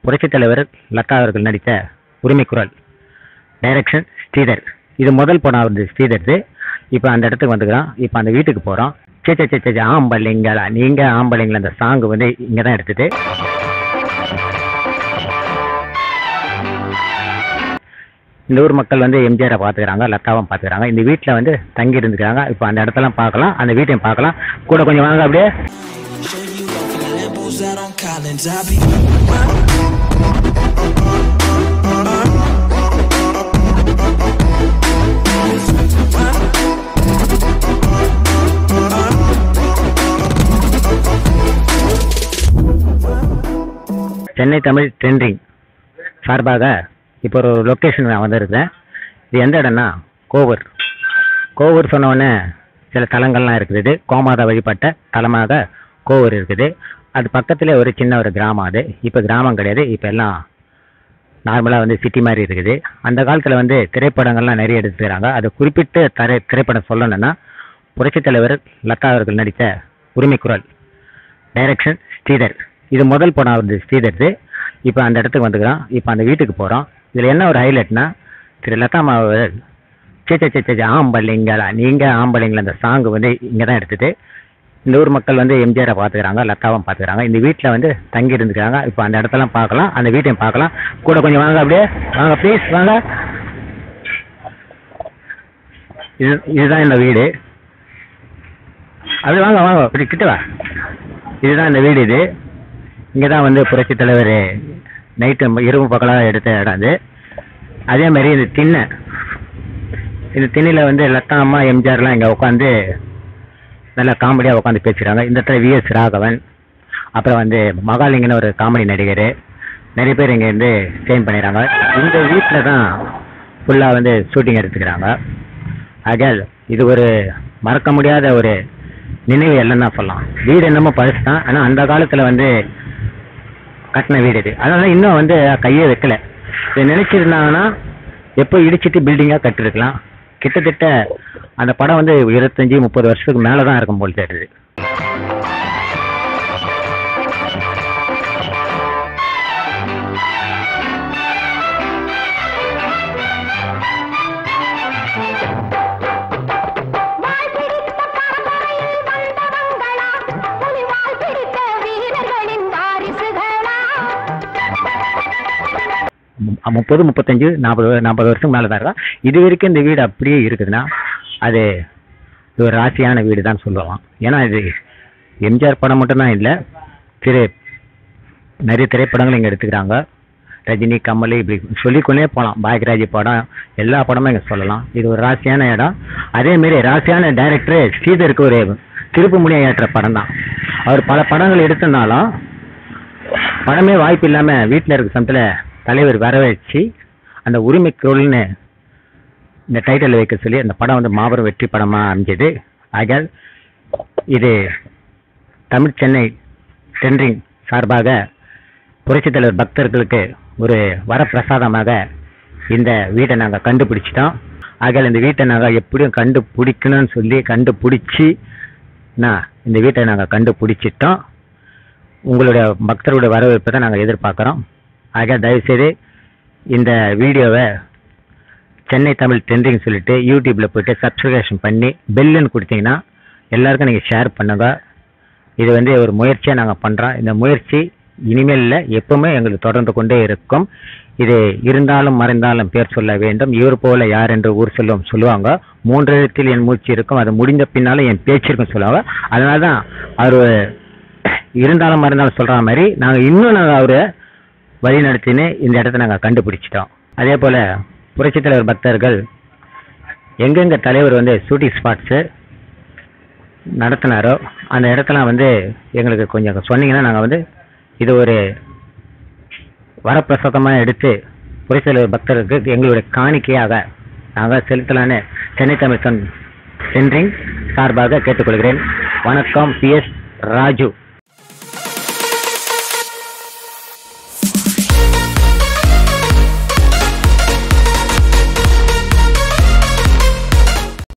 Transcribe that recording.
புரட்சித் தலைவர் லதா அவர்கள் நடித்த உரிமை குரல் டைரக்ஷன் ஸ்ரீதர் இது முதல் படம் வந்து ஸ்ரீதர்து இப்போ அந்த இடத்துக்கு வந்துக்கிறோம் இப்போ அந்த வீட்டுக்கு போகிறோம் சே சே சே சே சே, ஆம்பளைங்களா நீங்கள் ஆம்பளைங்களா அந்த சாங் வந்து இங்கே தான் எடுத்தது இந்த ஊர் மக்கள் வந்து எம்ஜிஆரை பார்த்துக்கிறாங்க லதாவும் பார்த்துக்கிறாங்க இந்த வீட்டில் வந்து தங்கி இருந்துக்கிறாங்க இப்போ அந்த இடத்தெல்லாம் பார்க்கலாம் அந்த வீட்டையும் பார்க்கலாம் கூட கொஞ்சம் வாங்க அப்படியே Show you off in the Lambos out on Collins. I be Chennai Tamil trending சார்பாக இப்போ ஒரு லொக்கேஷன் நான் வந்திருக்கேன் இது எந்த இடம்னா கோவூர் கோவூர் சொன்ன உடனே சில தலங்கள்லாம் இருக்குது கோமாதா வழிபட்ட தலமாக கோவூர் இருக்குது அது பக்கத்தில் ஒரு சின்ன ஒரு கிராமம் அது இப்போ கிராமம் கிடையாது இப்போ எல்லாம் நார்மலாக வந்து சிட்டி மாதிரி இருக்குது அந்த காலத்தில் வந்து திரைப்படங்கள்லாம் நிறைய எடுத்துக்கிறாங்க அதை குறிப்பிட்டு தரை திரைப்படம் சொல்லணும்னா புரட்சித் தலைவர் லதா அவர்கள் நடித்த உரிமை குரல் டைரக்ஷன் ஸ்ரீதர் இது முதல் படம் வந்து ஸ்ரீதர்து இப்போ அந்த இடத்துக்கு வந்துக்கிறோம் இப்போ அந்த வீட்டுக்கு போகிறோம் இதில் என்ன ஒரு ஹைலைட்னா திரு லதா அவர்கள் சே சே சே சே சே, ஆம்பளைங்களா நீங்கள் ஆம்பளைங்களா அந்த சாங் வந்து இங்கே தான் எடுத்தது இந்த ஊர் மக்கள் வந்து எம்ஜிஆரை பார்த்துக்கிறாங்க லதாவும் பார்த்துக்கிறாங்க இந்த வீட்டில் வந்து தங்கி இருந்துக்கிறாங்க இப்போ அந்த இடத்தெல்லாம் பார்க்கலாம் அந்த வீட்டையும் பார்க்கலாம் கூட கொஞ்சம் வாங்க அப்படியே வாங்க ப்ளீஸ் வாங்க இது இதுதான் இந்த வீடு அது வாங்க வாங்க இப்படி கிட்ட வா இதுதான் இந்த வீடு இது இங்கே தான் வந்து புரட்சித் தலைவர் நைட்டு இரவு பகலாக எடுத்த இடம் அது அதே மாதிரி இந்த திண்ணை இந்த திண்ணையில் வந்து லதா அம்மா எம்ஜிஆர்லாம் இங்கே உட்காந்து நல்லா காமெடியாக உட்காந்து பேசுகிறாங்க இந்த இடத்துல விஎஸ் ராகவன் அப்புறம் வந்து மகாலிங்கன்னு ஒரு காமெடி நடிகர் நிறைய பேர் இங்கே இருந்து ஸ்டெயின் பண்ணிடுறாங்க இந்த வீட்டில் தான் ஃபுல்லாக வந்து ஷூட்டிங் எடுத்துக்கிறாங்க ஆகையால் இது ஒரு மறக்க முடியாத ஒரு நினைவு எல்லாம் தான் சொல்லலாம் வீடு என்னமோ பழசு தான் ஆனால் அந்த காலத்தில் வந்து கட்டின வீடு இது அதனால இன்னும் வந்து கையே வைக்கல இதை நினைச்சிருந்தாங்கன்னா எப்போ இடிச்சிட்டு பில்டிங்காக கட்டிருக்கலாம் கிட்டத்தட்ட அந்த படம் வந்து இருபத்தஞ்சி முப்பது வருஷத்துக்கு மேலே தான் இருக்கும் போல் தெரியுது வாய் பிடித்த பரம்பரையில் வந்தவங்களா புலிவால் பிடித்த வீரர்களின் வாரிசுகளா மு- முப்பது முப்பத்தஞ்சு நாற்பது நாற்பது வருஷம் மேலே தான் இருக்கும் இது வரைக்கும் இந்த வீடு அப்படியே இருக்குதுன்னா அது இது ஒரு ராசியான வீடு தான் சொல்லலாம் ஏன்னா இது எம்ஜிஆர் படம் மட்டும்தான் இல்லை திரு நிறைய திரைப்படங்கள் இங்கே எடுத்துக்கிறாங்க ரஜினி கமல் இப்படி சொல்லிக்கொண்டே போகலாம் பாக்யராஜ் படம் எல்லா படமும் இங்கே சொல்லலாம் இது ஒரு ராசியான இடம் அதேமாரி ராசியான டைரக்டர் ஸ்ரீதருக்கு ஒரு திருப்பு முடிய ஏற்ற படம் தான் அவர் பல படங்கள் எடுத்தனாலும் படமே வாய்ப்பு இல்லாமல் வீட்டில் இருக்க சமயத்தில் தலைவர் வர வச்சு அந்த உரிமை குரல்னு இந்த டைட்டில் வைக்க சொல்லி அந்த படம் வந்து மாபெரும் வெற்றி படமாக அமைஞ்சது ஆகையால் இது தமிழ் சென்னை டென்ரிங் சார்பாக புரட்சித் தலைவர் பக்தர்களுக்கு ஒரு வரப்பிரசாதமாக இந்த வீட்டை நாங்கள் கண்டுபிடிச்சிட்டோம் ஆகையால் இந்த வீட்டை நாங்கள் எப்படியும் கண்டுபிடிக்கணும்னு சொல்லி கண்டுபிடிச்சி நான் இந்த வீட்டை நாங்கள் கண்டுபிடிச்சிட்டோம் உங்களுடைய பக்தருடைய வரவேற்பை தான் நாங்கள் எதிர்பார்க்குறோம் ஆக தயவுசெய்து இந்த வீடியோவை சென்னை தமிழ் ட்ரெண்டிங் சொல்லிட்டு யூடியூப்பில் போயிட்டு சப்ஸ்கிரிப்ஷன் பண்ணி பெல்லுன்னு கொடுத்தீங்கன்னா எல்லாருக்கும் நீங்கள் ஷேர் பண்ணுங்க இது வந்து ஒரு முயற்சியாக நாங்கள் பண்ணுறோம் இந்த முயற்சி இனிமேல் இல்லை எப்பவுமே எங்களுக்கு தொடர்ந்து கொண்டே இருக்கும் இது இருந்தாலும் மறைந்தாலும் பேர் சொல்ல வேண்டும் இவர் போல யார் என்று ஊர் சொல்லும் சொல்லுவாங்க மூன்று எழுத்தில் என் மூச்சு இருக்கும் அது முடிந்த பின்னாலும் என் பேச்சு இருக்கும் சொல்லுவாங்க அதனால தான் அவர் இருந்தாலும் மறைந்தாலும் சொல்ற மாதிரி நாங்கள் இன்னும் நாங்கள் அவரை வழி நடத்தின்னு இந்த இடத்த நாங்கள் கண்டுபிடிச்சிட்டோம் அதே போல் புரட்சித் தலைவர் பக்தர்கள் எங்கெங்க தலைவர் வந்து ஷூட்டிங் ஸ்பாட்ஸு நடத்தினாரோ அந்த இடத்தெல்லாம் வந்து எங்களுக்கு கொஞ்சம் சொன்னீங்கன்னா நாங்கள் வந்து இது ஒரு வரப்பிரசாதமாக எடுத்து புரட்சித் தலைவர் பக்தர்களுக்கு எங்களுடைய காணிக்கையாக நாங்கள் செலுத்தலான்னு சென்னை தமிழ் சென்றிங் சார்பாக கேட்டுக்கொள்கிறேன் வணக்கம் பி எஸ் ராஜு